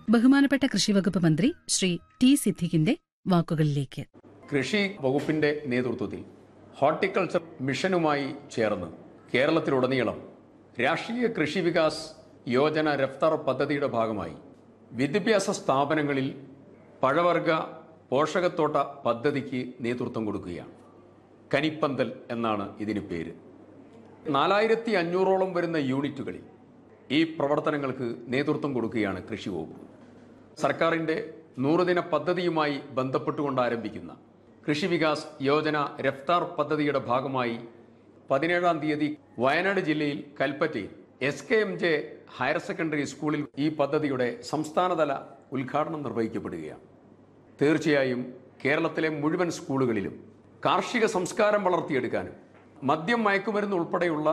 ബഹുമാനപ്പെട്ട കൃഷിവകുപ്പ് മന്ത്രി ശ്രീ ടി സിദ്ദിഖിന്റെ വാക്കുകളിലേക്ക് കൃഷി വകുപ്പിന്റെ നേതൃത്വത്തിൽ ഹോർട്ടിക്കൾച്ചർ മിഷനുമായി ചേർന്ന് കേരളത്തിലുടനീളം രാഷ്ട്രീയ കൃഷി വികാസ് യോജന രഫ്താർ പദ്ധതിയുടെ ഭാഗമായി വിദ്യാഭ്യാസ സ്ഥാപനങ്ങളിൽ പഴവർഗ പോഷകത്തോട്ട പദ്ധതിക്ക് നേതൃത്വം കൊടുക്കുകയാണ് കനിപ്പന്തൽ എന്നാണ് ഇതിന് പേര് നാലായിരത്തി അഞ്ഞൂറോളം വരുന്ന യൂണിറ്റുകളിൽ ഈ പ്രവർത്തനങ്ങൾക്ക് നേതൃത്വം കൊടുക്കുകയാണ് കൃഷി വകുപ്പ് സർക്കാരിൻ്റെ നൂറുദിന പദ്ധതിയുമായി ബന്ധപ്പെട്ടുകൊണ്ട് ആരംഭിക്കുന്ന കൃഷി വികാസ് യോജന രഫ്താർ പദ്ധതിയുടെ ഭാഗമായി പതിനേഴാം തീയതി വയനാട് ജില്ലയിൽ കൽപ്പറ്റയിൽ S K M J higher secondary സ്കൂളിൽ ഈ പദ്ധതിയുടെ സംസ്ഥാനതല ഉദ്ഘാടനം നിർവഹിക്കപ്പെടുകയാണ് തീർച്ചയായും കേരളത്തിലെ മുഴുവൻ സ്കൂളുകളിലും കാർഷിക സംസ്കാരം വളർത്തിയെടുക്കാനും മദ്യം മയക്കുമരുന്ന് ഉൾപ്പെടെയുള്ള